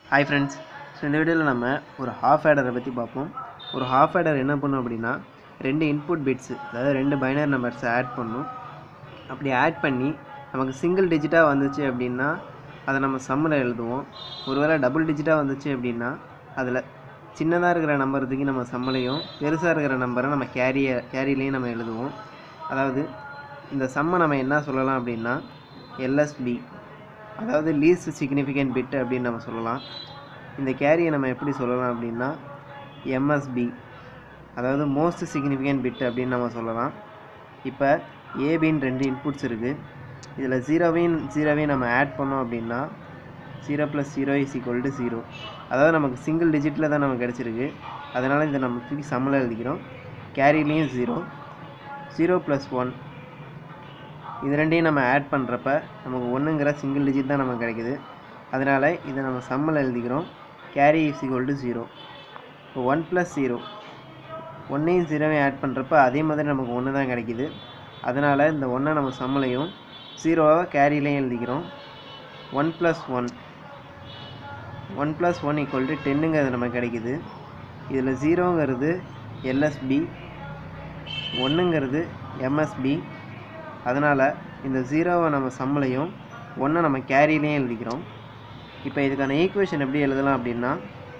hi friends so இந்த வீடியோவில் நம்ம ஒரு ஹாஃப் ஆடரை பற்றி பார்ப்போம் ஒரு ஹாஃப் ஆடர் என்ன பண்ணும் அப்படின்னா ரெண்டு இன்புட் பிட்ஸு அதாவது ரெண்டு பைனர் நம்பர்ஸை ஆட் பண்ணும் அப்படி ஆட் பண்ணி நமக்கு சிங்கிள் டிஜிட்டாக வந்துச்சு அப்படின்னா அதை நம்ம சம்மில் எழுதுவோம் ஒருவேளை டபுள் டிஜிட்டாக வந்துச்சு அப்படின்னா அதில் சின்னதாக இருக்கிற நம்பர் தூக்கி நம்ம சம்மலையும் பெருசாக இருக்கிற நம்பரை நம்ம கேரிய கேரிலையும் நம்ம எழுதுவோம் அதாவது இந்த சம்மை நம்ம என்ன சொல்லலாம் அப்படின்னா எல்எஸ்பி அதாவது லீஸ்ட் சிக்னிஃபிகண்ட் பிட் அப்படின்னு நம்ம சொல்லலாம் இந்த கேரியை நம்ம எப்படி சொல்லலாம் அப்படின்னா எம்எஸ்பி அதாவது மோஸ்ட் சிக்னிஃபிகண்ட் பிட் அப்படின்னு நம்ம சொல்லலாம் இப்போ ஏபின்னு ரெண்டு இன்புட்ஸ் இருக்குது இதில் ஜீரோவையும் ஜீரோவையும் நம்ம ஆட் பண்ணோம் அப்படின்னா zero plus zero is equal to zero அதாவது நமக்கு சிங்கிள் டிஜிட்டில் தான் நமக்கு கிடச்சிருக்கு அதனால் இந்த நம்ம தூக்கி சம்மில் எழுதிக்கிறோம் கேரிலையும் ஜீரோ ஜீரோ ப்ளஸ் ஒன் இது ரெண்டையும் நம்ம ஆட் பண்ணுறப்ப நமக்கு ஒன்றுங்கிற சிங்கிள் டிஜிட் தான் நமக்கு கிடைக்குது அதனால் இதை நம்ம சம்மில் எழுதிக்கிறோம் carry is equal to zero இப்போ ஒன் ப்ளஸ் ஜீரோ ஒன்றையும் ஜீரோவையும் ஆட் பண்ணுறப்ப அதே மாதிரி நமக்கு ஒன்று தான் கிடைக்குது அதனால் இந்த ஒன்றை நம்ம சம்மிலையும் ஜீரோவை கேரிலையும் எழுதிக்கிறோம் one plus one one plus one equal to டென்னுங்கிறது நமக்கு கிடைக்குது இதில் ஜீரோங்கிறது எல்எஸ்பி ஒன்றுங்கிறது எம்எஸ்பி அதனால் இந்த ஜீரோவை நம்ம சம்மிலையும் ஒன்றை நம்ம கேரிலையும் எழுதிக்கிறோம் இப்போ இதுக்கான ஈக்குவேஷன் எப்படி எழுதலாம் அப்படின்னா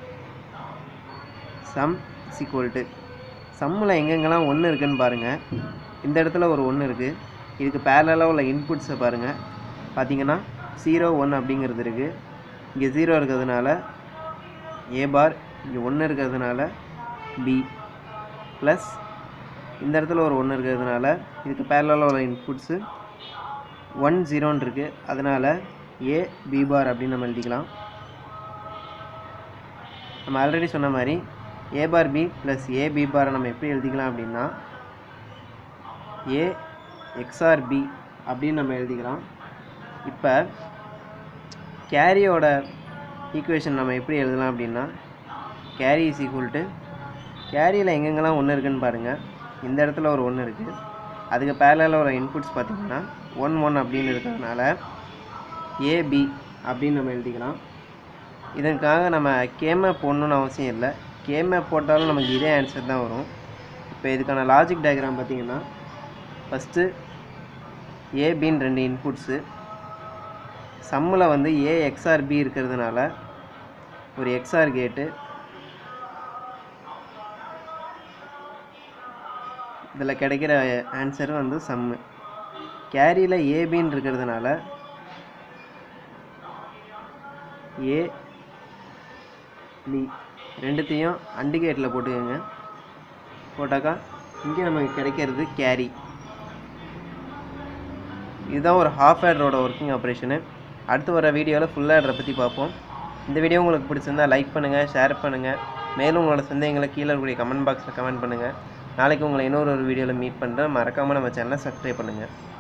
சம் சிக்வல் டு சம்மில் எங்கெங்கெல்லாம் ஒன்று இருக்குன்னு பாருங்கள் இந்த இடத்துல ஒரு ஒன்று இருக்குது இதுக்கு பேரலாக உள்ள இன்புட்ஸை பாருங்கள் பார்த்தீங்கன்னா ஜீரோ ஒன் அப்படிங்கிறது இருக்குது இங்கே ஜீரோ இருக்கிறதுனால ஏ பார் இங்கே ஒன்று இருக்கிறதுனால பி ப்ளஸ் இந்த இடத்துல ஒரு ஒன்று இருக்கிறதுனால இதுக்கு பேரலாக உள்ள இன்புட்ஸு ஒன் ஜீரோன்னு இருக்குது அதனால் ஏ பி பார் அப்படின்னு நம்ம எழுதிக்கலாம் நம்ம ஆல்ரெடி சொன்ன மாதிரி A bar B plus A B பாரை நம்ம எப்படி எழுதிக்கலாம் அப்படின்னா ஏ எக்ஸ்ஆர் பி அப்படின்னு நம்ம எழுதிக்கலாம் இப்போ கேரியோட ஈக்குவேஷன் நம்ம எப்படி எழுதலாம் அப்படின்னா கேரி இஸ் ஈக்குவல் டு கேரியில் எங்கெங்கெல்லாம் ஒன்று இருக்குன்னு பாருங்கள் இந்த இடத்துல ஒரு ஒன்று இருக்குது அதுக்கு பேரலில் ஒரு இன்புட்ஸ் பார்த்திங்கன்னா ஒன் ஒன் அப்படின்னு இருக்கிறதுனால ஏபி அப்படின்னு நம்ம எழுதிக்கலாம் இதற்காக நம்ம கேமேப் போடணுன்னு அவசியம் இல்லை கேமேப் போட்டாலும் நமக்கு இதே ஆன்சர் தான் வரும் இப்போ இதுக்கான லாஜிக் டயக்ராம் பார்த்திங்கன்னா ஃபஸ்ட்டு ஏபின்னு ரெண்டு இன்புட்ஸு சம்மில் வந்து ஏ எக்ஸ்ஆர் பி இருக்கிறதுனால ஒரு எக்ஸ்ஆர் கேட்டு இதில் கிடைக்கிற ஆன்சர் வந்து சம்மு கேரியில் ஏபின்னு இருக்கிறதுனால ஏ பி ரெண்டுத்தையும் அண்டிகேட்டில் போட்டுக்கோங்க போட்டாக்கா இங்கே நமக்கு கிடைக்கிறது கேரி இதுதான் ஒரு ஹாஃப் ஆட்ரோட ஒர்க்கிங் ஆப்ரேஷனு அடுத்து வர வீடியோவில் ஃபுல் ஆட்ரை பற்றி பார்ப்போம் இந்த வீடியோ உங்களுக்கு பிடிச்சிருந்தா லைக் பண்ணுங்கள் ஷேர் பண்ணுங்கள் மேலும் உங்களோட சந்தேகங்களை கீழே இருக்கக்கூடிய கமெண்ட் பாக்ஸில் கமெண்ட் பண்ணுங்கள் நாளைக்கு உங்களை இன்னொரு ஒரு வீடியோவில் மீட் பண்ணுறேன் மறக்காமல் நம்ம சேனலை சப்ஸ்கிரைப் பண்ணுங்கள்